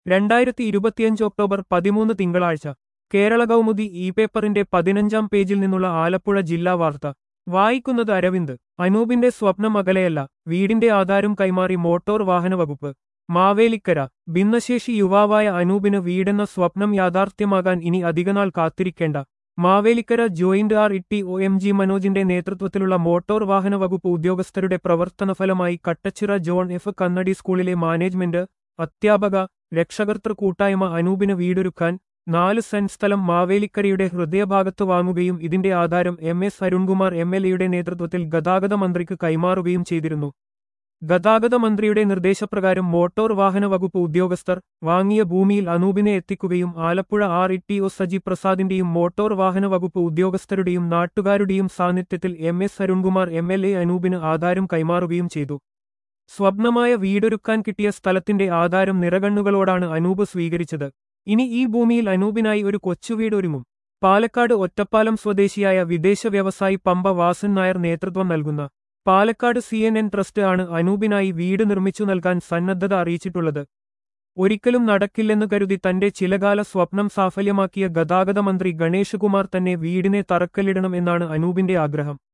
രണ്ടായിരത്തി ഇരുപത്തിയഞ്ച് ഒക്ടോബർ പതിമൂന്ന് തിങ്കളാഴ്ച കേരള കൗമുദി ഇ പേപ്പറിന്റെ പതിനഞ്ചാം പേജിൽ നിന്നുള്ള ആലപ്പുഴ ജില്ലാ വാർത്ത വായിക്കുന്നത് അരവിന്ദ് അനൂപിന്റെ സ്വപ്നം അകലെയല്ല വീടിന്റെ ആധാരം കൈമാറി മോട്ടോർ വാഹന വകുപ്പ് മാവേലിക്കര ഭിന്നശേഷി യുവാവായ അനൂപിന് വീടെന്ന സ്വപ്നം യാഥാർത്ഥ്യമാകാൻ ഇനി അധികനാൾ കാത്തിരിക്കേണ്ട Mavelikara joint R T O M G മനോജിന്റെ നേതൃത്വത്തിലുള്ള മോട്ടോർ വാഹന വകുപ്പ് ഉദ്യോഗസ്ഥരുടെ പ്രവർത്തനഫലമായി കട്ടച്ചിറ ജോൺ എഫ് കന്നഡി സ്കൂളിലെ മാനേജ്മെന്റ് അധ്യാപക രക്ഷകർത്തൃ കൂട്ടായ്മ അനൂപിന് വീടൊരുക്കാൻ നാല് സെന്റ് സ്ഥലം മാവേലിക്കരയുടെ ഹൃദയഭാഗത്ത് വാങ്ങുകയും ഇതിന്റെ ആധാരം M S Arunkumar M L എയുടെ നേതൃത്വത്തിൽ ഗതാഗത മന്ത്രിക്ക് കൈമാറുകയും ചെയ്തിരുന്നു ഗതാഗത മന്ത്രിയുടെ നിർദ്ദേശപ്രകാരം മോട്ടോർ വാഹന വകുപ്പ് ഉദ്യോഗസ്ഥർ വാങ്ങിയ ഭൂമിയിൽ അനൂപിനെ എത്തിക്കുകയും Alappuzha R E T O Saji പ്രസാദിന്റെയും മോട്ടോർ വാഹന വകുപ്പ് ഉദ്യോഗസ്ഥരുടെയും നാട്ടുകാരുടെയും സാന്നിധ്യത്തിൽ M S Arunkumar M L A അനൂപിന് ആധാരം കൈമാറുകയും ചെയ്തു സ്വപ്നമായ വീടൊരുക്കാൻ കിട്ടിയ സ്ഥലത്തിന്റെ ആധാരം നിറകണ്ണുകളോടാണ് അനൂപ് സ്വീകരിച്ചത് ഇനി ഈ ഭൂമിയിൽ അനൂപിനായി ഒരു കൊച്ചുവീട് ഒരുങ്ങും പാലക്കാട് ഒറ്റപ്പാലം സ്വദേശിയായ വിദേശ വ്യവസായി പമ്പ വാസൻ നായർ നേതൃത്വം നൽകുന്ന Palakkad C N N trust ആണ് അനൂപിനായി വീട് നിർമ്മിച്ചു നൽകാൻ സന്നദ്ധത അറിയിച്ചിട്ടുള്ളത് ഒരിക്കലും നടക്കില്ലെന്ന് കരുതി തന്റെ ചിലകാല സ്വപ്നം സാഫല്യമാക്കിയ ഗതാഗത മന്ത്രി ഗണേഷ് കുമാർ തന്നെ വീടിനെ തറക്കല്ലിടണം എന്നാണ് അനൂപിന്റെ ആഗ്രഹം